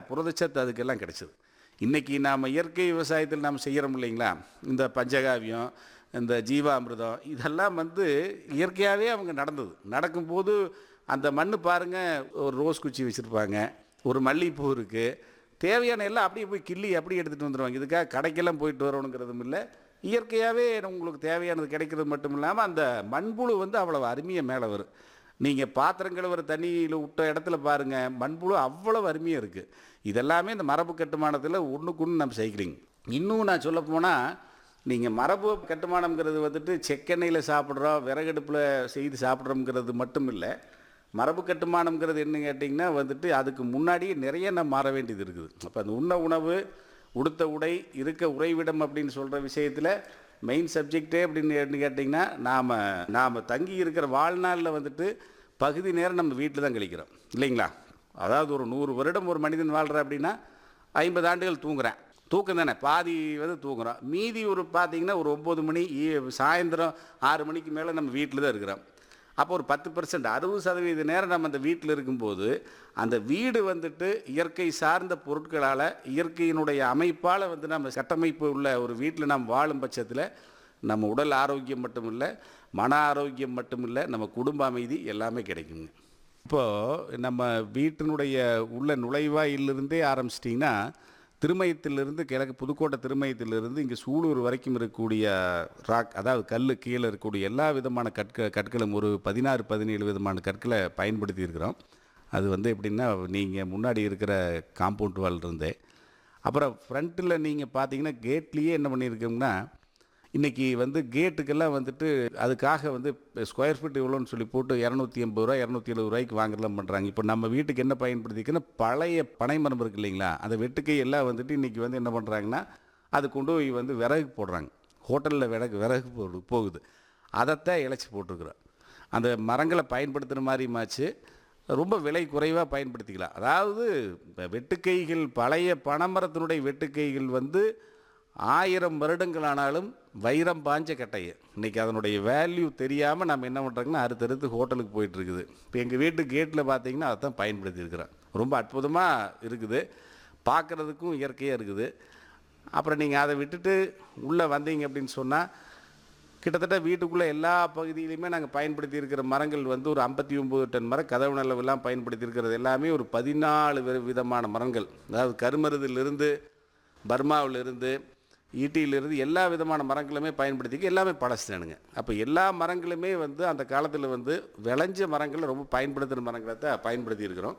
புரதச்சத்து அதுக்கெல்லாம் கிடைச்சிது இன்றைக்கி நாம் இயற்கை விவசாயத்தில் நாம் செய்கிறோம் இல்லைங்களா இந்த பஞ்சகாவியம் இந்த ஜீவாமிர்தம் இதெல்லாம் வந்து இயற்கையாகவே அவங்க நடந்தது நடக்கும்போது அந்த மண் பாருங்கள் ஒரு ரோஸ் குச்சி வச்சுருப்பாங்க ஒரு மல்லிகைப்பூ இருக்குது தேவையான எல்லாம் அப்படியே போய் கிள்ளி அப்படியே எடுத்துகிட்டு வந்துடுவாங்க இதுக்காக கடைக்கெல்லாம் போயிட்டு வரணுங்கிறதும் இல்லை இயற்கையாகவே உங்களுக்கு தேவையானது கிடைக்கிறது மட்டும் இல்லாமல் அந்த மண்புழு வந்து அவ்வளோ அருமையாக மேலே வரும் நீங்கள் பாத்திரம் கழுவுற தண்ணியில் விட்ட இடத்துல பாருங்கள் மண்புழு அவ்வளோ அருமையாக இருக்குது இதெல்லாமே இந்த மரபு கட்டுமானத்தில் ஒன்றுக்கு ஒன்று நம்ம செய்கிறீங்க இன்னும் நான் சொல்ல போனால் நீங்கள் மரபு கட்டுமானம்ங்கிறது வந்துட்டு செக்கெண்ணெயில் சாப்பிட்றோம் விறகடுப்பில் செய்து சாப்பிட்றோங்கிறது மட்டும் இல்லை மரபு கட்டுமானம்ங்கிறது என்ன கேட்டிங்கன்னா வந்துட்டு அதுக்கு முன்னாடியே நிறைய நம்ம மாற வேண்டியது இருக்குது அப்போ அந்த உண்ண உணவு உடுத்த உடை இருக்க உறைவிடம் அப்படின்னு சொல்கிற விஷயத்தில் மெயின் சப்ஜெக்டே அப்படின்னு என்ன கேட்டிங்கன்னா நாம் நாம் தங்கி இருக்கிற வாழ்நாளில் வந்துட்டு பகுதி நேரம் நம்ம வீட்டில் தான் கழிக்கிறோம் இல்லைங்களா அதாவது ஒரு நூறு வருடம் ஒரு மனிதன் வாழ்கிற அப்படின்னா ஐம்பது ஆண்டுகள் தூங்குறேன் தூக்கம் தானே பாதி வந்து தூங்குறோம் மீதி ஒரு பார்த்தீங்கன்னா ஒரு ஒம்பது மணி ஈ- சாயந்தரம் ஆறு மணிக்கு மேலே நம்ம வீட்டில் தான் இருக்கிறோம் அப்போ ஒரு பத்து பர்சன்ட் அறுபது சதவீத நேரம் நம்ம அந்த வீட்டில் இருக்கும்போது அந்த வீடு வந்துட்டு இயற்கை சார்ந்த பொருட்களால் இயற்கையினுடைய அமைப்பால் வந்து நம்ம கட்டமைப்பு உள்ள ஒரு வீட்டில் நாம் வாழும் பட்சத்தில் நம்ம உடல் ஆரோக்கியம் மட்டும் இல்லை மன ஆரோக்கியம் மட்டும் இல்லை நம்ம குடும்ப அமைதி எல்லாமே கிடைக்குங்க இப்போது நம்ம வீட்டினுடைய உள்ள நுழைவாயிலிருந்தே ஆரம்பிச்சிட்டிங்கன்னா திருமயத்திலிருந்து கிழக்கு புதுக்கோட்டை திருமயத்திலிருந்து இங்கே சூலூர் வரைக்கும் இருக்கக்கூடிய ராக் அதாவது கல் கீழே இருக்கக்கூடிய எல்லா விதமான கற்க கற்களும் ஒரு பதினாறு பதினேழு விதமான கற்களை பயன்படுத்தி இருக்கிறோம் அது வந்து எப்படின்னா நீங்கள் முன்னாடி இருக்கிற காம்பவுண்ட் வால் இருந்தே அப்புறம் ஃப்ரண்ட்டில் நீங்கள் பார்த்தீங்கன்னா கேட்லேயே என்ன பண்ணியிருக்கோம்னா இன்றைக்கி வந்து கேட்டுக்கெல்லாம் வந்துட்டு அதுக்காக வந்து ஸ்கொயர் ஃபீட் இவ்வளோன்னு சொல்லி போட்டு இரநூத்தி எண்பது ரூபா இரநூத்தி எழுபது ரூபாய்க்கு வாங்கலாம் பண்ணுறாங்க இப்போ நம்ம வீட்டுக்கு என்ன பயன்படுத்திக்குன்னா பழைய பனை மரம் இருக்கு இல்லைங்களா அந்த வெட்டுக்கை எல்லாம் வந்துட்டு இன்றைக்கி வந்து என்ன பண்ணுறாங்கன்னா அது கொண்டு போய் வந்து விறகு போடுறாங்க ஹோட்டலில் விறகு விறகு போடு போகுது அதைத்தான் இழைச்சி போட்டிருக்குறோம் அந்த மரங்களை பயன்படுத்துகிற மாதிரியுமாச்சு ரொம்ப விலை குறைவாக பயன்படுத்திக்கலாம் அதாவது இப்போ வெட்டுக்கைகள் பழைய பனைமரத்தினுடைய வெட்டுக்கைகள் வந்து ஆயிரம் வருடங்கள் ஆனாலும் வைரம் பாஞ்ச கட்டையை இன்றைக்கி அதனுடைய வேல்யூ தெரியாமல் நம்ம என்ன பண்ணுறோங்கன்னா அடுத்தடுத்து ஹோட்டலுக்கு போயிட்டு இருக்குது இப்போ எங்கள் வீட்டு கேட்டில் பார்த்தீங்கன்னா அதை தான் பயன்படுத்தியிருக்கிறோம் ரொம்ப அற்புதமாக இருக்குது பார்க்குறதுக்கும் இயற்கையாக இருக்குது அப்புறம் நீங்கள் அதை விட்டுட்டு உள்ளே வந்தீங்க அப்படின்னு சொன்னால் கிட்டத்தட்ட வீட்டுக்குள்ளே எல்லா பகுதியிலையுமே நாங்கள் பயன்படுத்தி இருக்கிற மரங்கள் வந்து ஒரு ஐம்பத்தி ஒம்பது டன் மர கதவு நிலவெல்லாம் பயன்படுத்தி இருக்கிறது எல்லாமே ஒரு பதினாலு வி- விதமான மரங்கள் அதாவது கருமருதிலிருந்து பர்மாவிலிருந்து ஈட்டியிலிருந்து எல்லா விதமான மரங்களுமே பயன்படுத்திக்க எல்லாமே பழசுதானுங்க அப்போ எல்லா மரங்களுமே வந்து அந்த காலத்தில் வந்து விளைஞ்ச மரங்கள் ரொம்ப பயன்படுத்துகிற மரங்களை தான் பயன்படுத்தி இருக்கிறோம்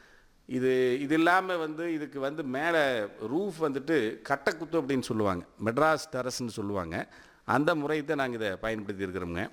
இது இது இல்லாமல் வந்து இதுக்கு வந்து மேலே ரூஃப் வந்துட்டு கட்டக்குத்து அப்படின்னு சொல்லுவாங்க மெட்ராஸ் டெரஸ்ன்னு சொல்லுவாங்க அந்த முறையை தான் நாங்கள் இதை பயன்படுத்தி இருக்கிறோங்க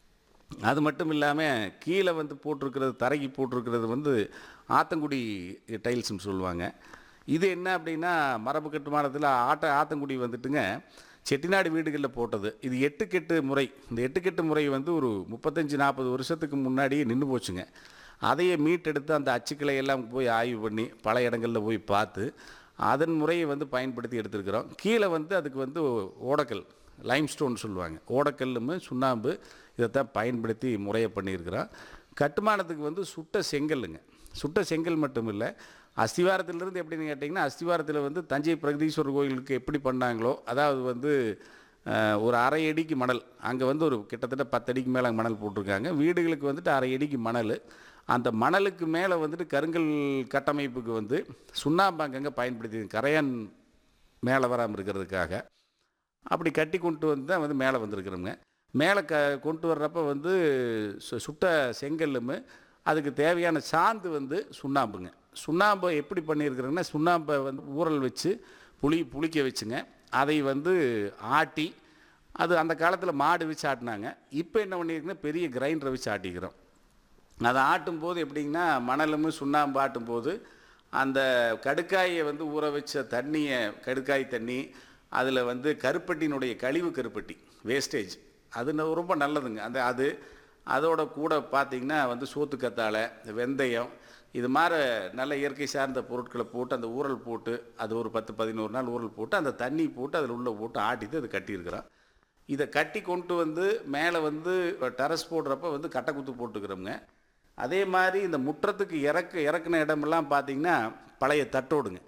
அது மட்டும் இல்லாமல் கீழே வந்து போட்டிருக்கிறது தரைக்கு போட்டிருக்கிறது வந்து ஆத்தங்குடி டைல்ஸ்னு சொல்லுவாங்க இது என்ன அப்படின்னா மரபு கட்டுமானத்தில் ஆட்ட ஆத்தங்குடி வந்துட்டுங்க செட்டிநாடு வீடுகளில் போட்டது இது எட்டுக்கெட்டு முறை இந்த எட்டுக்கெட்டு முறை வந்து ஒரு முப்பத்தஞ்சு நாற்பது வருஷத்துக்கு முன்னாடியே நின்று போச்சுங்க அதையே மீட்டெடுத்து அந்த அச்சுக்களை எல்லாம் போய் ஆய்வு பண்ணி பல இடங்களில் போய் பார்த்து அதன் முறையை வந்து பயன்படுத்தி எடுத்திருக்கிறோம் கீழே வந்து அதுக்கு வந்து ஓடக்கல் லைம்ஸ்டோன் சொல்லுவாங்க ஓடக்கல்லும் சுண்ணாம்பு இதைத்தான் பயன்படுத்தி முறையை பண்ணியிருக்கிறோம் கட்டுமானத்துக்கு வந்து சுட்ட செங்கல்லுங்க சுட்ட செங்கல் மட்டும் இல்லை அஸ்திவாரத்திலிருந்து எப்படின்னு கேட்டிங்கன்னா அஸ்திவாரத்தில் வந்து தஞ்சை பிரகதீஸ்வரர் கோயிலுக்கு எப்படி பண்ணாங்களோ அதாவது வந்து அஹ், ஒரு அரை அடிக்கு மணல் அங்கே வந்து ஒரு கிட்டத்தட்ட பத்து அடிக்கு மேலே மணல் போட்டிருக்காங்க வீடுகளுக்கு வந்துட்டு அரை அடிக்கு மணல் அந்த மணலுக்கு மேலே வந்துட்டு கருங்கல் கட்டமைப்புக்கு வந்து சுண்ணாம்பு அங்கங்கே பயன்படுத்தி கரையான் மேலே வராமல் இருக்கிறதுக்காக அப்படி கட்டி கொண்டு வந்து தான் வந்து மேலே வந்திருக்கிறோங்க மேலே க கொண்டு வர்றப்ப வந்து சு- சுட்ட செங்கல்லும் அதுக்கு தேவையான சாந்து வந்து சுண்ணாம்புங்க சுண்ணாம்பை எப்படி பண்ணியிருக்கிறோங்கன்னா சுண்ணாம்பை வந்து ஊறல் வச்சு புளி புளிக்க வச்சுங்க அதை வந்து ஆட்டி அது அந்த காலத்தில் மாடு வச்சு ஆட்டினாங்க இப்போ என்ன பண்ணியிருக்குன்னா பெரிய கிரைண்டரை வச்சு ஆட்டிக்கிறோம் அதை ஆட்டும்போது எப்படிங்கன்னா மணலும் சுண்ணாம்பு ஆட்டும்போது அந்த கடுக்காயை வந்து ஊற வச்ச தண்ணியை கடுக்காய் தண்ணி அதில் வந்து கருப்பட்டினுடைய கழிவு கருப்பட்டி வேஸ்டேஜ் அது ந- ரொம்ப நல்லதுங்க அந்த அது அதோட கூட பார்த்தீங்கன்னா வந்து சோத்து கத்தாழை வெந்தயம் இது மாதிரி நல்ல இயற்கை சார்ந்த பொருட்களை போட்டு அந்த ஊறல் போட்டு அது ஒரு பத்து பதினோரு நாள் ஊறல் போட்டு அந்த தண்ணி போட்டு அதில் உள்ள போட்டு ஆட்டிட்டு அது கட்டியிருக்கிறோம் இதை கட்டி கொண்டு வந்து மேலே வந்து டெரஸ் போடுறப்ப வந்து கட்டை குத்து போட்டுக்கிறோங்க அதே மாதிரி இந்த முற்றத்துக்கு இறக்கு இறக்குன இடமெல்லாம் பார்த்தீங்கன்னா பழைய தட்டோடுங்க